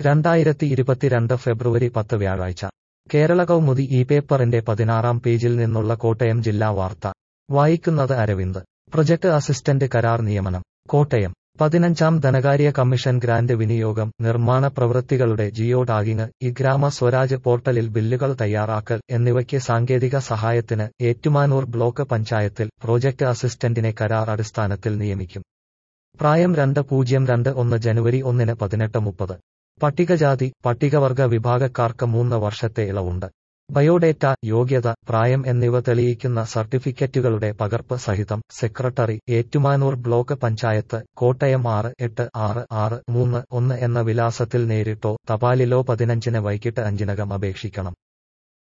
രണ്ടായിരത്തി ഇരുപത്തിരണ്ട് ഫെബ്രുവരി പത്ത് വ്യാഴാഴ്ച കേരള കൗമുദി ഈ പേപ്പറിന്റെ പതിനാറാം പേജിൽ നിന്നുള്ള കോട്ടയം ജില്ലാ വാർത്ത വായിക്കുന്നത് അരവിന്ദ് പ്രൊജക്ട് അസിസ്റ്റന്റ് കരാർ നിയമനം കോട്ടയം പതിനഞ്ചാം ധനകാര്യ കമ്മീഷൻ ഗ്രാന്റ് വിനിയോഗം നിർമ്മാണ പ്രവൃത്തികളുടെ ജിയോ ടാഗിംഗ് ഈ ഗ്രാമ സ്വരാജ് പോർട്ടലിൽ ബില്ലുകൾ തയ്യാറാക്കൽ എന്നിവയ്ക്ക് സാങ്കേതിക സഹായത്തിന് ഏറ്റുമാനൂർ ബ്ലോക്ക് പഞ്ചായത്തിൽ പ്രോജക്ട് അസിസ്റ്റന്റിനെ കരാർ അടിസ്ഥാനത്തിൽ നിയമിക്കും പ്രായം രണ്ട് പൂജ്യം രണ്ട് ഒന്ന് ജനുവരി ഒന്നിന് പതിനെട്ട് മുപ്പത് പട്ടികജാതി പട്ടികവർഗ വിഭാഗക്കാർക്ക് മൂന്ന് വർഷത്തെ ഇളവുണ്ട് ബയോഡേറ്റ യോഗ്യത പ്രായം എന്നിവ തെളിയിക്കുന്ന സർട്ടിഫിക്കറ്റുകളുടെ പകർപ്പ് സഹിതം സെക്രട്ടറി ഏറ്റുമാനൂർ ബ്ലോക്ക് പഞ്ചായത്ത് കോട്ടയം ആറ് എട്ട് ആറ് ആറ് മൂന്ന് ഒന്ന് എന്ന വിലാസത്തിൽ നേരിട്ടോ തപാലിലോ പതിനഞ്ചിന് വൈകിട്ട് അഞ്ചിനകം അപേക്ഷിക്കണം